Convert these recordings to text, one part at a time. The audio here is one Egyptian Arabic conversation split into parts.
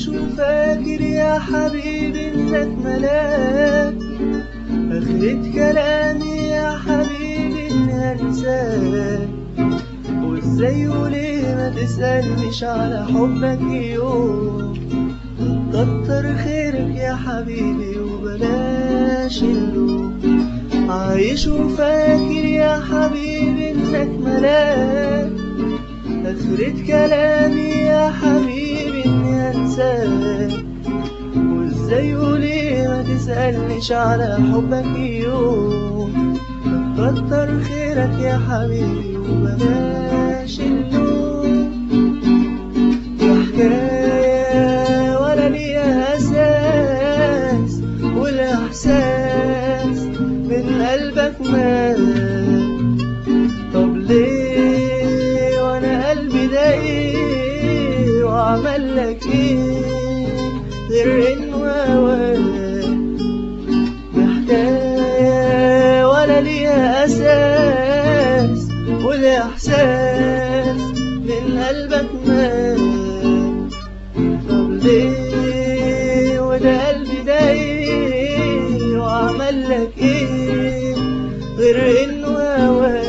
عايش وفاكر يا حبيبي انك ملاك اخرة كلامي يا حبيبي اني انساك وازاي وليه ما تسألنيش على حبك يوم كتر خيرك يا حبيبي وبلاش اللوم عايش وفاكر يا حبيبي انك ملاك اخرة كلامي يا حبيبي اني انساك وازاي وليه ما تسألنيش على حبك يوم كتر خيرك يا حبيبي وبلاش اللوم يا حكاية ولا ليها أساس والإحساس من قلبك مات طب ليه وأنا قلبي ده إيه وعمل لك إيه غير إنه هواك حكاية ولا ليها أساس والإحساس من قلبك مات طب ليه وده قلبي ده إيه وعمل لك إيه غير إنه هواك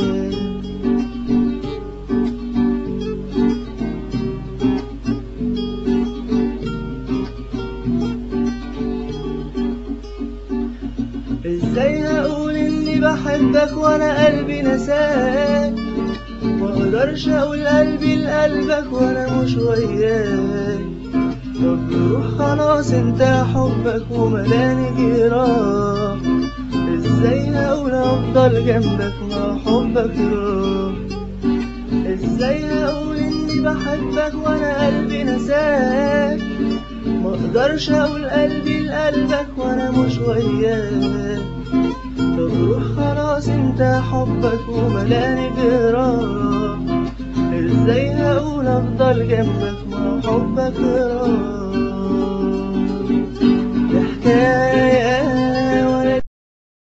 ازاي هقول اني بحبك وانا قلبي نساك مقدرش اقول قلبي لقلبك وانا مش وياك طب روح خلاص انت حبك وملاني جراح ازاي هقول افضل جنبك ما حبك راح ازاي هقول اني بحبك وانا قلبي نساك مقدرش اقول قلبي لقلبك وانا مش وياك طب روح خلاص انت حبك وملاني جراح ازاي هقول افضل جنبك ما حبك راح حكاية